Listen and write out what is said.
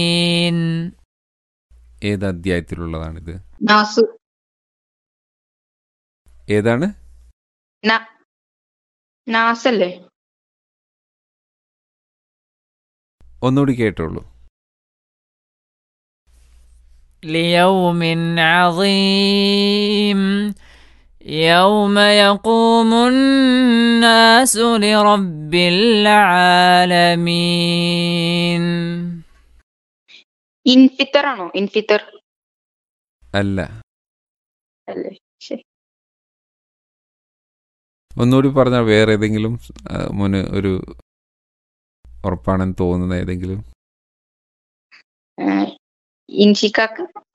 ഏത് അധ്യായത്തിലുള്ളതാണിത് നാസു ഏതാണ് ന- നാസല്ലേ ഒന്നുകൂടി കേട്ടോളൂ ليوم عظيم يوم يقوم الناس لرب العالمين ഇൻഫിത്തർ ആണോ ഇൻഫിത്തർ അല്ല അല്ലേ ശരി ഒന്നുകൂടി പറഞ്ഞാൽ വേറെ ഏതെങ്കിലും ആ, മുന് ഒരു ഉറപ്പാണെന്ന് തോന്നുന്ന ഏതെങ്കിലും ഇൻഷിക്കാക്ക